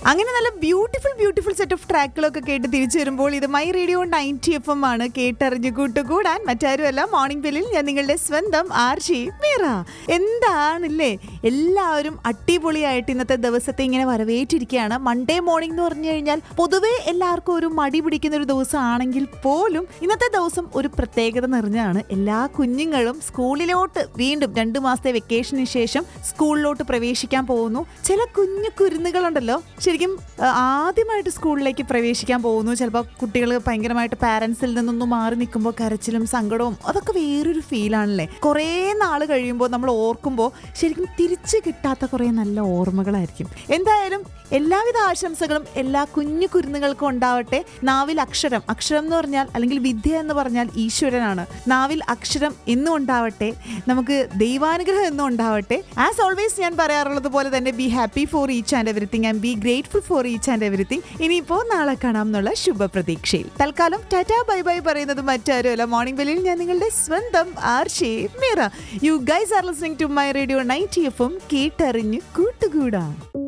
അങ്ങനെ നല്ല beautiful beautiful set of ട്രാക്കുകളൊക്കെ കേട്ട് തിരിച്ചു വരുമ്പോൾ ഇത് my radio ninety F M ആണ് കേട്ടറിഞ്ഞ് കൂട്ടുകൂടാൻ മറ്റാരുമല്ല മോർണിംഗ് ബെല്ലിൽ ഞാൻ നിങ്ങളുടെ സ്വന്തം ആർഷി മീറ എന്താണില്ലേ എല്ലാവരും അടിപൊളിയായിട്ട് ഇന്നത്തെ ദിവസത്തെ ഇങ്ങനെ വരവേറ്റിരിക്കുകയാണ് മൺഡേ മോർണിംഗ് എന്ന് പറഞ്ഞു കഴിഞ്ഞാൽ പൊതുവേ എല്ലാവർക്കും ഒരു മടി പിടിക്കുന്ന ഒരു ദിവസമാണെങ്കിൽ പോലും ഇന്നത്തെ ദിവസം ഒരു പ്രത്യേകത നിറഞ്ഞാണ് എല്ലാ കുഞ്ഞുങ്ങളും സ്കൂളിലോട്ട് വീണ്ടും രണ്ടു മാസത്തെ വെക്കേഷന് ശേഷം സ്കൂളിലോട്ട് പ്രവേശിക്കാൻ പോകുന്നു ചില കുഞ്ഞു കുരുന്നുകളുണ്ടല്ലോ ശരിക്കും ആ, ആദ്യമായിട്ട് സ്കൂളിലേക്ക് പ്രവേശിക്കാൻ പോകുന്നു ചിലപ്പോൾ കുട്ടികൾ ഭയങ്കരമായിട്ട് പാരൻസിൽ നിന്നൊന്നും മാറി നിൽക്കുമ്പോൾ കരച്ചിലും സങ്കടവും അതൊക്കെ വേറൊരു ഫീലാണല്ലേ കുറേ നാൾ കഴിയുമ്പോൾ നമ്മൾ ഓർക്കുമ്പോൾ ശരിക്കും തിരിച്ചു കിട്ടാത്ത കുറേ നല്ല ഓർമ്മകളായിരിക്കും എന്തായാലും എല്ലാവിധ ആശംസകളും എല്ലാ കുഞ്ഞു കുരുന്നുകൾക്കും ഉണ്ടാവട്ടെ നാവിൽ അക്ഷരം അക്ഷരം എന്ന് പറഞ്ഞാൽ അല്ലെങ്കിൽ വിദ്യ എന്ന് പറഞ്ഞാൽ ഈശ്വരനാണ് നാവിൽ അക്ഷരം എന്നും ഉണ്ടാവട്ടെ നമുക്ക് ദൈവാനുഗ്രഹം എന്നും ഉണ്ടാവട്ടെ ആസ് ഓൾവേസ് ഞാൻ പറയാറുള്ളത് പോലെ തന്നെ be happy for each and everything and be grateful for each and everything ഇനിയിപ്പോൾ നാളെ കാണാം എന്നുള്ള ശുഭപ്രതീക്ഷയിൽ തൽക്കാലം ടാറ്റാ ബൈ ബൈ പറയുന്നത് മറ്റാരുമല്ല മോർണിംഗ് ബെല്ലിൽ ഞാൻ നിങ്ങളുടെ സ്വന്തം RJ Meera you guys are listening to my radio ninety എഫും കേട്ടറിഞ്ഞ് കൂട്ടുകൂടാം